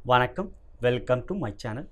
வணக்கம் welcome to my channel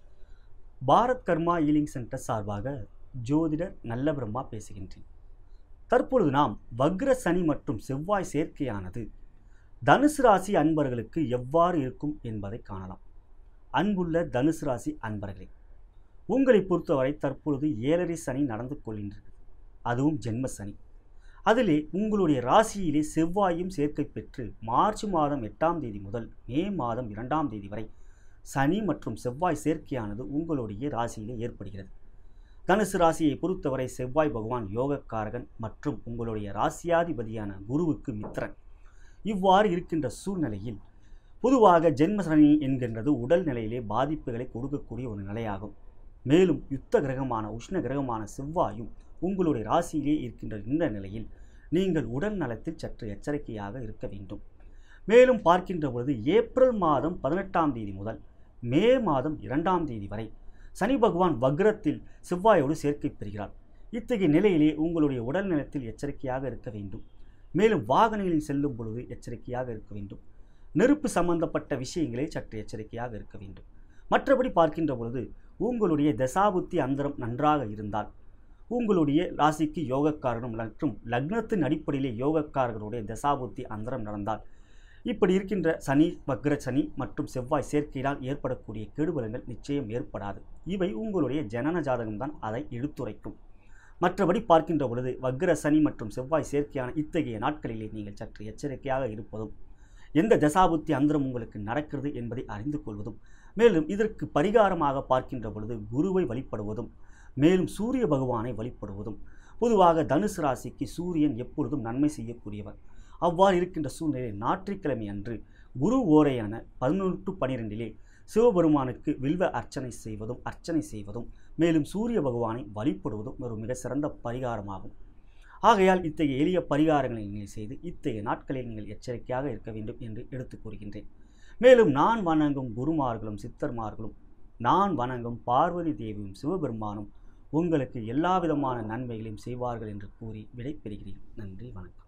Bharat Karma healing center சார்பாக ஜோதிடர் நல்ல பிரம்மா பேசுகின்றேன் தற்பொழுது நாம் வக்ர சனி மற்றும் செவ்வாய் சேர்க்கையானது தனுசு ராசி அன்பர்களுக்கு எவ்வாறு இருக்கும் என்பதை காணலாம் அன்புள்ள தனுசு ராசி அன்பர்களே உங்களை பொறுத்தவரை தற்பொழுது ஏழரை சனி நடந்து கொள்கின்றது அதுவும் ஜென்ம சனி அதிலே உங்களுடைய ராசியிலே செவ்வாயும் சேர்க்கை பெற்று மார்ச் மாதம் எட்டாம் தேதி முதல் மே மாதம் இரண்டாம் தேதி வரை சனி மற்றும் செவ்வாய் சேர்க்கையானது உங்களுடைய ராசியிலே ஏற்படுகிறது தனுசு ராசியை பொறுத்தவரை செவ்வாய் பகவான் யோகக்காரகன் மற்றும் உங்களுடைய ராசியாதிபதியான குருவுக்கு மித்திரன் இவ்வாறு இருக்கின்ற சூழ்நிலையில் பொதுவாக ஜென்ம சனி என்கின்றது உடல் நிலையிலே பாதிப்புகளை கொடுக்கக்கூடிய ஒரு நிலையாகும் மேலும் யுத்த கிரகமான உஷ்ண கிரகமான செவ்வாயும் உங்களுடைய ராசியிலே இருக்கின்ற இந்த நிலையில் நீங்கள் உடல் நலத்தில் சற்று எச்சரிக்கையாக இருக்க வேண்டும் மேலும் பார்க்கின்ற பொழுது ஏப்ரல் மாதம் பதினெட்டாம் தேதி முதல் மே மாதம் இரண்டாம் தேதி வரை சனி பகவான் வக்ரத்தில் செவ்வாயோடு சேர்க்கை பெறுகிறார் இத்தகைய நிலையிலே உங்களுடைய உடல் நலத்தில் எச்சரிக்கையாக இருக்க வேண்டும் மேலும் வாகனங்களில் செல்லும் பொழுது எச்சரிக்கையாக இருக்க வேண்டும் நெருப்பு சம்பந்தப்பட்ட விஷயங்களில் சற்று எச்சரிக்கையாக இருக்க வேண்டும் மற்றபடி பார்க்கின்ற பொழுது உங்களுடைய தசாபுத்தி அந்தரம் நன்றாக இருந்தால் உங்களுடைய ராசிக்கு யோகக்காரனும் மற்றும் லக்னத்தின் அடிப்படையிலே யோகக்காரர்களுடைய தசாபுத்தி அந்தரம் நடந்தால் இப்படி இருக்கின்ற சனி வக்ர சனி மற்றும் செவ்வாய் சேர்க்கையினால் ஏற்படக்கூடிய கெடுபலங்கள் நிச்சயம் ஏற்படாது இவை உங்களுடைய ஜனன ஜாதகம்தான் அதை எடுத்துரைக்கும் மற்றபடி பார்க்கின்ற பொழுது வக்ர சனி மற்றும் செவ்வாய் சேர்க்கையான இத்தகைய நாட்களிலே நீங்கள் சற்று எச்சரிக்கையாக இருப்பதும் எந்த தசாபுத்தி அந்தரம் உங்களுக்கு நடக்கிறது என்பதை அறிந்து கொள்வதும் மேலும் இதற்கு பரிகாரமாக பார்க்கின்ற பொழுது குருவை வழிபடுவதும் மேலும் சூரிய பகவானை வழிபடுவதும் பொதுவாக தனுசு ராசிக்கு சூரியன் எப்பொழுதும் நன்மை செய்யக்கூடியவர் அவ்வாறு இருக்கின்ற சூழ்நிலை ஞாயிற்றுக்கிழமை அன்று குரு ஓரையான பதினொன்று டு பனிரெண்டிலே சிவபெருமானுக்கு வில்வ அர்ச்சனை செய்வதும் அர்ச்சனை செய்வதும் மேலும் சூரிய பகவானை வழிபடுவதும் ஒரு மிக சிறந்த பரிகாரமாகும் ஆகையால் இத்தகைய எளிய பரிகாரங்களை நீங்கள் செய்து இத்தகைய நாட்களில் நீங்கள் எச்சரிக்கையாக இருக்க வேண்டும் என்று எடுத்துக் கூறுகின்றேன் மேலும் நான் வணங்கும் குருமார்களும் சித்தர்மார்களும் நான் வணங்கும் பார்வதி தேவியும் சிவபெருமானும் உங்களுக்கு எல்லா விதமான நன்மைகளையும் செய்வார்கள் என்று கூறி விடைபெறுகிறேன் நன்றி வணக்கம்